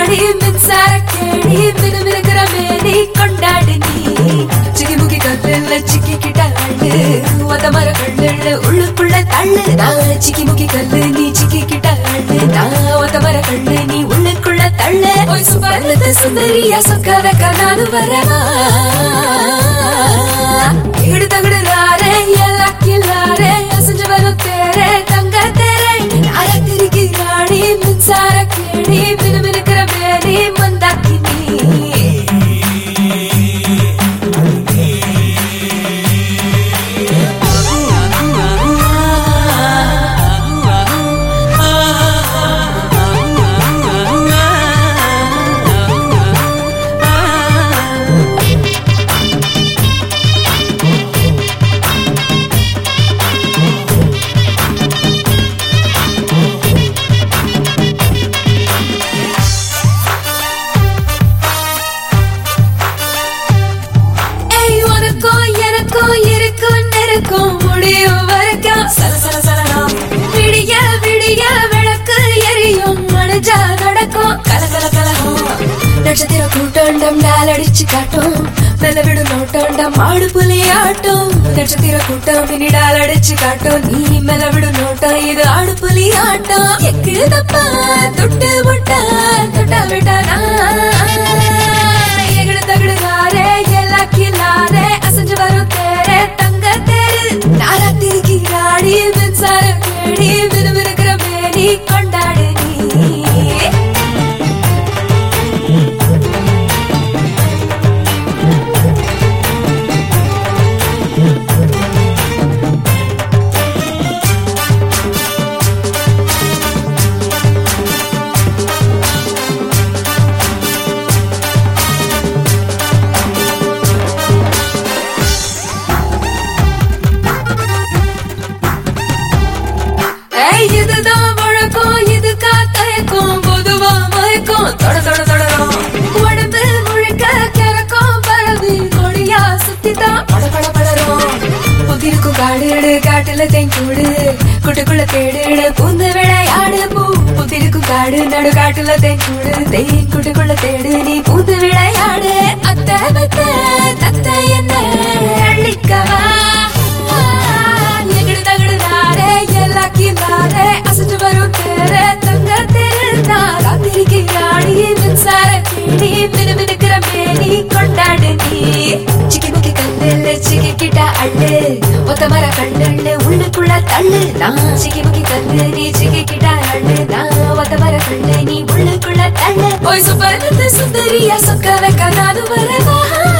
ராணி மின்சார கேடி மினுமினுக்கிற மேனி கொண்டாடு நீ சிக்கிமுக்கி கல்லுல சிக்கிக்கிட்ட அள்ளு ஒத்த மர கல்லுல உள்ளுக்குள்ள தள்ளு நான் சிக்கிமுக்கி கல்லு நீ சிக்கிக்கிட்ட அள்ளு நான் ஒத்த மர கல்லு நீ உள்ளுக்குள்ள தள்ளு ஓய் சுபலத்த சுந்தரியா சொக்க வைக்க நானு வரவா இடு தகடு ராரே எல்லா கில்லாரே அசஞ்சு வரும் தேரே தங்க தேரே அழகிரிக்கு ராணி மின்சார கேடி மினுமினுக்கிற மேனி மந்தாக்கி நீ ஏய் உனக்கும் எனக்கும் இருக்கும் நெருக்கும் முடியும் வரைக்கும் சல சல சலனம் விடிய விடிய விளக்கு எரியும் மனுஜா நடக்கும் கல கல கலகம் நட்சத்திர கூட்டோண்டம் நாள் அடிச்சு காட்டும் மெல்ல விடும் நோட்டோண்டம் மாடு புலி ஆட்டும் நட்சத்திர கூட்டம் பின்னிடால் அடிச்சு காட்டும் நீ மெல்ல விடும் நோட்டம் இது ஆடு புலி ஆட்டம் எக்கு தப்பா தொட்டு விட்டா தொட்டா விட்டானா எகடு தகடு நாரே எல்லா கில்லாரே அசஞ்சு வரும் தேரே தங்க தேரு நாரா திருக்கி ராடி மின்சார கேடி விறுவிறுக்கிற மேனி கொண்டாடு நீ ஏய், இதுதான் வழக்கம், இது காத்தயக்கம், பொதுவா மயக்கம், தொட, தொட, தொடரும். உடம்பு முழுக்க கிறக்கம், பரவி கொடியா சுத்திதான் பட, பட, படரும். புதிருக்கும் காடு காட்டுல தேங்கூடு குட்டுக்குள்ள தேடு பூந்து விளையாடு பூ புதிருக்கும் காடு நடு காட்டுல தேங்கூடு தேன் குட்டுக்குள்ள தேடு நீ பூந்து விளையாடு அத்தை பத்த தத்தை என்ன அள்ளிக்கவா எங்கடு தகடு நாரே எல்லாக்கி நாரே அசைஞ்சு வரும் தேரே தங்க தேரு நாரா திரிக்கி ராணி மின்சார கேடி மினு மினுக்கிற மேனி கொண்டாடு நீ சிக்கி முக்கி கல்லுல சிக்கி கிட்ட அள்ளு ஒத்த மர கல்லுள்ள உள்ளுக்குள்ள தள்ளு நான் சிக்கி முக்கி கல்லு நீ சிக்கி கிட்ட அள்ளு நான் ஒத்த மர கல்லு நீ உள்ளுக்குள்ள தள்ளு ஓய் சுப்பரத்து சுந்தரியா சொக்க வைக்க நானும் வரவா